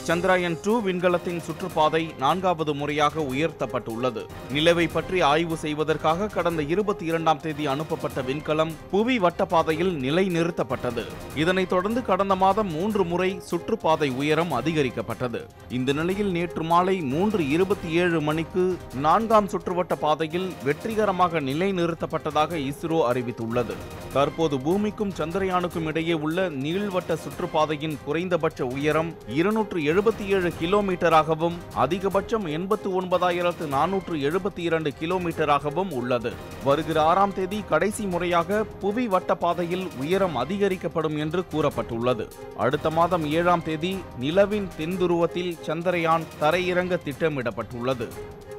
Chandrayaan two விண்கலத்தின் சுற்றுப்பாதை நான்காவது முறையாக உயர்த்தப்பட்டுள்ளது நிலவை பற்றி ஆய்வு செய்வதற்காக கடந்த இருபத்தி இரண்டாம் தேதி அனுப்பப்பட்ட விண்கலம் புவி வட்டப்பாதையில் நிலைநிறுத்தப்பட்டது இதனைத் தொடர்ந்து கடந்த மாதம் மூன்று முறை சுற்றுப்பாதை உயரம் அதிகரிக்கப்பட்டது இந்த நிலையில் நேற்று மாலை மூன்று இருபத்தி ஏழு மணிக்கு நான்காம் சுற்றுவட்ட பாதையில் வெற்றிகரமாக நிலைநிறுத்தப்பட்டதாக இஸ்ரோ அறிவித்துள்ளது தற்போது பூமிக்கும் சந்திரயானுக்கும் இடையே உள்ள நீள்வட்ட சுற்றுப்பாதையின் குறைந்தபட்ச உயரம் இருநூற்று எழுபத்தி ஏழு கிலோமீட்டராகவும் அதிகபட்சம் எண்பத்து ஒன்பதாயிரத்து நானூற்று எழுபத்தி இரண்டு கிலோமீட்டராகவும் உள்ளது வருகிற ஆறாம் தேதி கடைசி முறையாக புவி வட்ட பாதையில் உயரம் அதிகரிக்கப்படும் என்று கூறப்பட்டுள்ளது அடுத்த மாதம் ஏழாம் தேதி நிலவின் தென்துருவத்தில் சந்திரயான் தரையிறங்க திட்டமிடப்பட்டுள்ளது